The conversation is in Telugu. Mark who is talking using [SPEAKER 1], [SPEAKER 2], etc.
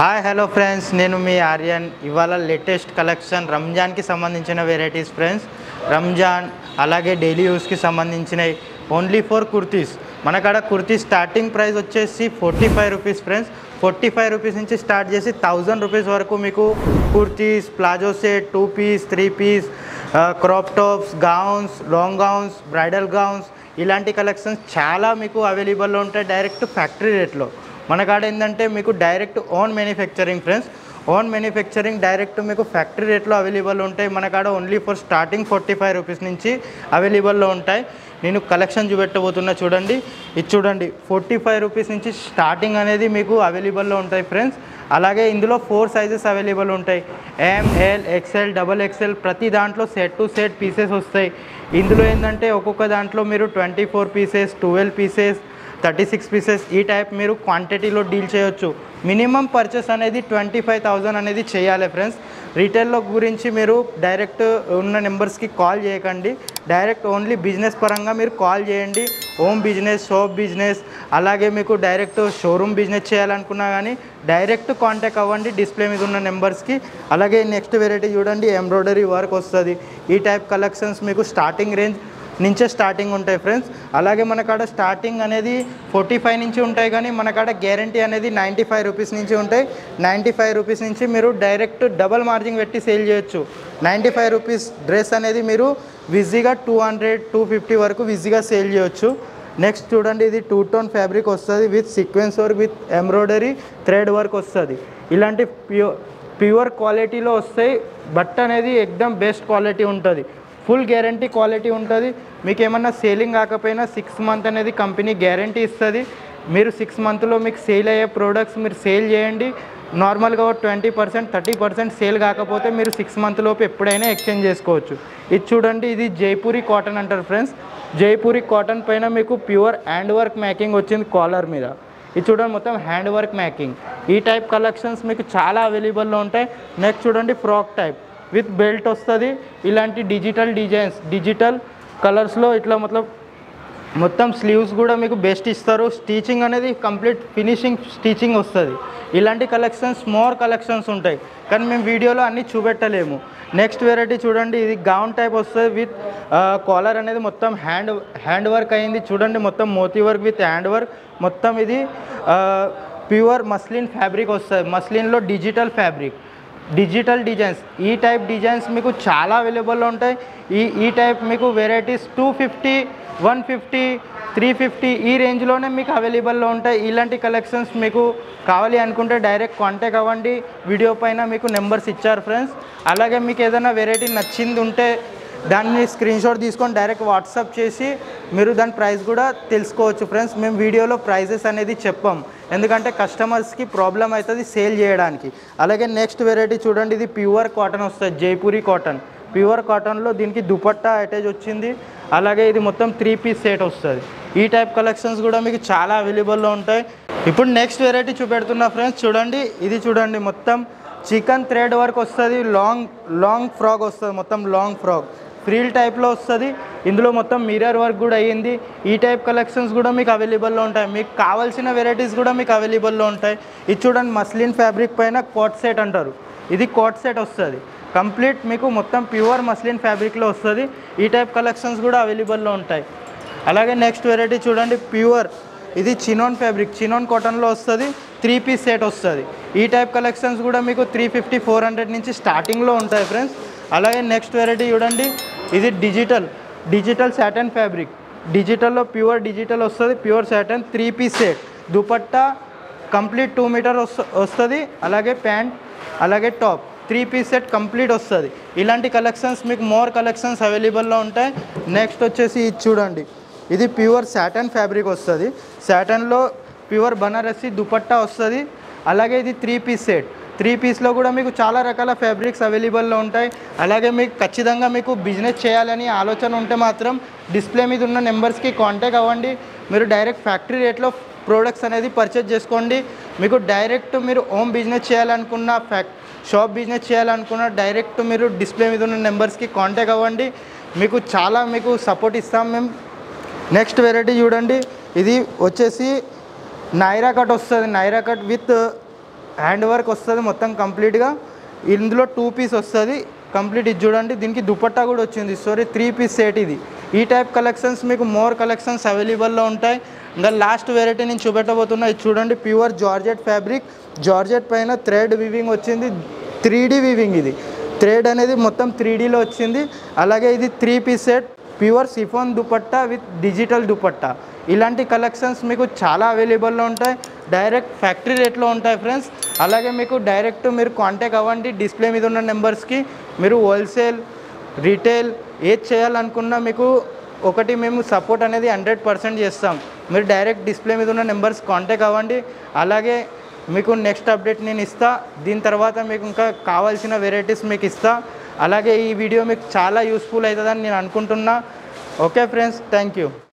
[SPEAKER 1] హాయ్ హలో ఫ్రెండ్స్ నేను మీ ఆర్యన్ ఇవాళ లేటెస్ట్ కలెక్షన్ రంజాన్కి సంబంధించిన వెరైటీస్ ఫ్రెండ్స్ రంజాన్ అలాగే డైలీ యూస్కి సంబంధించినవి ఓన్లీ ఫర్ కుర్తీస్ మనకాడ కుర్తీ స్టార్టింగ్ ప్రైస్ వచ్చేసి forty five rupees friends forty five rupees నుంచి స్టార్ట్ చేసి థౌజండ్ రూపీస్ వరకు మీకు kurtis palazzo set two piece three piece crop tops gowns long gowns bridal gowns ఇలాంటి కలెక్షన్స్ చాలా మీకు అవైలబుల్లో ఉంటాయి డైరెక్ట్ ఫ్యాక్టరీ రేట్లో మన కాడ ఏంటంటే మీకు direct own manufacturing friends own manufacturing direct మీకు ఫ్యాక్టరీ రేట్లో అవైలబుల్ ఉంటాయి మన కాడ only for starting forty five rupees నుంచి అవైలబుల్లో ఉంటాయి నేను కలెక్షన్ చూపెట్టబోతున్నా చూడండి ఇది చూడండి ఫార్టీ ఫైవ్ రూపీస్ నుంచి స్టార్టింగ్ అనేది మీకు అవైలబుల్లో ఉంటాయి ఫ్రెండ్స్ అలాగే ఇందులో ఫోర్ సైజెస్ అవైలబుల్ ఉంటాయి ఎంఎల్ ఎక్స్ఎల్ డబల్ ఎక్స్ఎల్ ప్రతి దాంట్లో సెట్ టు సెట్ పీసెస్ వస్తాయి ఇందులో ఏంటంటే ఒక్కొక్క దాంట్లో మీరు twenty four pieces twelve pieces thirty six pieces ఈ టైప్ మీరు క్వాంటిటీలో డీల్ చేయొచ్చు మినిమం పర్చేస్ అనేది ట్వంటీ ఫైవ్ థౌజండ్ అనేది చేయాలి ఫ్రెండ్స్ రీటైల్లో గురించి మీరు డైరెక్ట్ ఉన్న నెంబర్స్కి కాల్ చేయకండి డైరెక్ట్ ఓన్లీ బిజినెస్ పరంగా మీరు కాల్ చేయండి హోమ్ బిజినెస్ షాప్ బిజినెస్ అలాగే మీకు డైరెక్ట్ షోరూమ్ బిజినెస్ చేయాలనుకున్నా కానీ డైరెక్ట్ కాంటాక్ట్ అవ్వండి డిస్ప్లే మీద ఉన్న నెంబర్స్కి అలాగే నెక్స్ట్ వెరైటీ చూడండి ఎంబ్రాయిడరీ వర్క్ వస్తుంది ఈ టైప్ కలెక్షన్స్ మీకు స్టార్టింగ్ రేంజ్ నుంచే స్టార్టింగ్ ఉంటాయి ఫ్రెండ్స్ అలాగే మన కాడ స్టార్టింగ్ అనేది ఫార్టీ ఫైవ్ నుంచి ఉంటాయి కానీ మన కాడ గ్యారంటీ అనేది నైంటీ ఫైవ్ రూపీస్ నుంచి ఉంటాయి నైంటీ ఫైవ్ రూపీస్ నుంచి మీరు డైరెక్ట్ డబల్ మార్జిన్ పెట్టి సేల్ చేయొచ్చు నైంటీ ఫైవ్ రూపీస్ డ్రెస్ అనేది మీరు విజీగా టూ హండ్రెడ్ టూ ఫిఫ్టీ వరకు విజీగా సేల్ చేయొచ్చు నెక్స్ట్ చూడండి ఇది టూ టోన్ ఫ్యాబ్రిక్ వస్తుంది with sequence work with embroidery thread work వస్తుంది ఇలాంటి ప్యూర్ ప్యూర్ క్వాలిటీలో వస్తాయి బట్ట అనేది ఎక్దమ్ బెస్ట్ క్వాలిటీ ఉంటుంది ఫుల్ గ్యారంటీ క్వాలిటీ ఉంటుంది మీకు ఏమన్నా సేలింగ్ కాకపోయినా సిక్స్ మంత్ అనేది కంపెనీ గ్యారంటీ ఇస్తుంది మీరు సిక్స్ మంత్లో మీకు సేల్ అయ్యే ప్రోడక్ట్స్ మీరు సేల్ చేయండి నార్మల్గా twenty percent thirty percent sale కాకపోతే మీరు సిక్స్ మంత్ లోపు ఎప్పుడైనా ఎక్స్చేంజ్ చేసుకోవచ్చు ఇది చూడండి ఇది జైపూరి కాటన్ అంటారు ఫ్రెండ్స్ జైపూరి కాటన్ పైన మీకు ప్యూర్ హ్యాండ్ వర్క్ మేకింగ్ వచ్చింది కాలర్ మీద ఇది చూడండి మొత్తం హ్యాండ్ వర్క్ మేకింగ్ ఈ టైప్ కలెక్షన్స్ మీకు చాలా అవైలబుల్లో ఉంటాయి నెక్స్ట్ చూడండి ఫ్రాక్ టైప్ విత్ బెల్ట్ వస్తుంది ఇలాంటి డిజిటల్ డిజైన్స్ డిజిటల్ కలర్స్లో ఇట్లా మొత్తం మొత్తం స్లీవ్స్ కూడా మీకు బెస్ట్ ఇస్తారు స్టిచింగ్ అనేది కంప్లీట్ ఫినిషింగ్ స్టిచింగ్ వస్తుంది ఇలాంటి కలెక్షన్స్ మోర్ కలెక్షన్స్ ఉంటాయి కానీ మేము వీడియోలో అన్నీ చూపెట్టలేము నెక్స్ట్ వెరైటీ చూడండి ఇది గౌన్ టైప్ వస్తుంది విత్ కాలర్ అనేది మొత్తం హ్యాండ్ హ్యాండ్ వర్క్ అయింది చూడండి మొత్తం మోతీ వర్క్ విత్ హ్యాండ్ వర్క్ మొత్తం ఇది ప్యూర్ మస్లిన్ ఫ్యాబ్రిక్ వస్తుంది మస్లిన్లో డిజిటల్ ఫ్యాబ్రిక్ డిజిటల్ డిజైన్స్ ఈ టైప్ డిజైన్స్ మీకు చాలా అవైలబుల్లో ఉంటాయి ఈ ఈ టైప్ మీకు varieties two fifty one fifty three fifty ఈ రేంజ్లోనే మీకు అవైలబుల్లో ఉంటాయి ఇలాంటి కలెక్షన్స్ మీకు కావాలి అనుకుంటే డైరెక్ట్ కాంటాక్ట్ అవ్వండి వీడియో పైన మీకు నెంబర్స్ ఇచ్చారు ఫ్రెండ్స్ అలాగే మీకు ఏదైనా వెరైటీ నచ్చింది ఉంటే దాన్ని స్క్రీన్ షాట్ తీసుకొని డైరెక్ట్ వాట్సాప్ చేసి మీరు దాని ప్రైస్ కూడా తెలుసుకోవచ్చు ఫ్రెండ్స్ మేము వీడియోలో ప్రైజెస్ అనేది చెప్పాం ఎందుకంటే కస్టమర్స్కి ప్రాబ్లం అవుతుంది సేల్ చేయడానికి అలాగే నెక్స్ట్ వెరైటీ చూడండి ఇది ప్యూర్ కాటన్ వస్తుంది జైపూరి కాటన్ ప్యూర్ కాటన్లో దీనికి దుపట్టా అటాచ్ వచ్చింది అలాగే ఇది మొత్తం త్రీ పీస్ సెట్ వస్తుంది ఈ టైప్ కలెక్షన్స్ కూడా మీకు చాలా అవైలబుల్లో ఉంటాయి ఇప్పుడు నెక్స్ట్ వెరైటీ చూపెడుతున్నా ఫ్రెండ్స్ చూడండి ఇది చూడండి మొత్తం చికెన్ థ్రెడ్ వర్క్ వస్తుంది లాంగ్ లాంగ్ ఫ్రాక్ వస్తుంది మొత్తం లాంగ్ ఫ్రాక్ ఫ్రీల్ టైప్లో వస్తుంది ఇందులో మొత్తం మిర్రర్ వర్క్ కూడా అయ్యింది ఈ టైప్ కలెక్షన్స్ కూడా మీకు అవైలబుల్లో ఉంటాయి మీకు కావాల్సిన వెరైటీస్ కూడా మీకు అవైలబుల్లో ఉంటాయి ఇది చూడండి మస్లిన్ ఫ్యాబ్రిక్ పైన కోట్ సెట్ అంటారు ఇది కోట్ సెట్ వస్తుంది కంప్లీట్ మీకు మొత్తం ప్యూర్ మస్లిన్ ఫ్యాబ్రిక్లో వస్తుంది ఈ టైప్ కలెక్షన్స్ కూడా అవైలబుల్లో ఉంటాయి అలాగే నెక్స్ట్ వెరైటీ చూడండి ప్యూర్ ఇది చినోన్ ఫ్యాబ్రిక్ చినోన్ కాటన్లో వస్తుంది త్రీ పీస్ సెట్ వస్తుంది ఈ టైప్ కలెక్షన్స్ కూడా మీకు త్రీ ఫిఫ్టీ ఫోర్ హండ్రెడ్ నుంచి స్టార్టింగ్లో ఉంటాయి ఫ్రెండ్స్ అలాగే నెక్స్ట్ వెరైటీ చూడండి ఇది డిజిటల్ డిజిటల్ సాటన్ ఫ్యాబ్రిక్ డిజిటల్లో ప్యూర్ డిజిటల్ వస్తుంది pure satin three piece set dupatta complete two meter వస్తుంది అలాగే ప్యాంట్ అలాగే top three piece set complete వస్తుంది ఇలాంటి కలెక్షన్స్ మీకు మోర్ కలెక్షన్స్ అవైలబుల్లో ఉంటాయి నెక్స్ట్ వచ్చేసి ఇది చూడండి ఇది ప్యూర్ సాటన్ ఫ్యాబ్రిక్ వస్తుంది సాటన్లో ప్యూర్ బనారసి దుపట్టా వస్తుంది అలాగే ఇది త్రీ పీస్ సెట్ త్రీ పీస్లో కూడా మీకు చాలా రకాల ఫ్యాబ్రిక్స్ అవైలబుల్లో ఉంటాయి అలాగే మీకు ఖచ్చితంగా మీకు బిజినెస్ చేయాలని ఆలోచన ఉంటే మాత్రం డిస్ప్లే మీద ఉన్న నెంబర్స్కి కాంటాక్ట్ అవ్వండి మీరు డైరెక్ట్ ఫ్యాక్టరీ రేట్లో ప్రోడక్ట్స్ అనేది పర్చేజ్ చేసుకోండి మీకు డైరెక్ట్ మీరు హోమ్ బిజినెస్ చేయాలనుకున్న ఫ్యాక్ షాప్ బిజినెస్ చేయాలనుకున్న డైరెక్ట్ మీరు డిస్ప్లే మీద ఉన్న నెంబర్స్కి కాంటాక్ట్ అవ్వండి మీకు చాలా మీకు సపోర్ట్ ఇస్తాం మేము నెక్స్ట్ వెరైటీ చూడండి ఇది వచ్చేసి నైరా కట్ వస్తుంది Naira cut with hand work వస్తుంది మొత్తం కంప్లీట్గా ఇందులో టూ పీస్ వస్తుంది కంప్లీట్ ఇది చూడండి దీనికి దుపట్టా కూడా వచ్చింది సారీ త్రీ పీస్ సెట్ ఇది ఈ టైప్ కలెక్షన్స్ మీకు మోర్ కలెక్షన్స్ అవైలబుల్లో ఉంటాయి ఇంకా లాస్ట్ వెరైటీ నేను చూపెట్టబోతున్నా ఇది చూడండి ప్యూర్ జార్జెట్ ఫ్యాబ్రిక్ జార్జెట్ పైన థ్రెడ్ వివింగ్ వచ్చింది త్రీ డీ వివింగ్ ఇది థ్రెడ్ అనేది మొత్తం త్రీ డీలో వచ్చింది అలాగే ఇది three piece set pure chiffon dupatta with digital dupatta ఇలాంటి కలెక్షన్స్ మీకు చాలా అవైలబుల్లో ఉంటాయి డైరెక్ట్ ఫ్యాక్టరీ రేట్లో ఉంటాయి ఫ్రెండ్స్ అలాగే మీకు డైరెక్ట్ మీరు కాంటాక్ట్ అవ్వండి డిస్ప్లే మీద ఉన్న నెంబర్స్కి మీరు హోల్సేల్ రీటైల్ ఏది చేయాలనుకున్నా మీకు ఒకటి మేము సపోర్ట్ అనేది హండ్రెడ్ పర్సెంట్ చేస్తాం మీరు డైరెక్ట్ డిస్ప్లే మీద ఉన్న నెంబర్స్ కాంటాక్ట్ అవ్వండి అలాగే మీకు నెక్స్ట్ అప్డేట్ నేను ఇస్తా దీని తర్వాత మీకు ఇంకా కావాల్సిన వెరైటీస్ మీకు ఇస్తా అలాగే ఈ వీడియో మీకు చాలా యూస్ఫుల్ అవుతుందని నేను అనుకుంటున్నా ఓకే ఫ్రెండ్స్ థ్యాంక్ యూ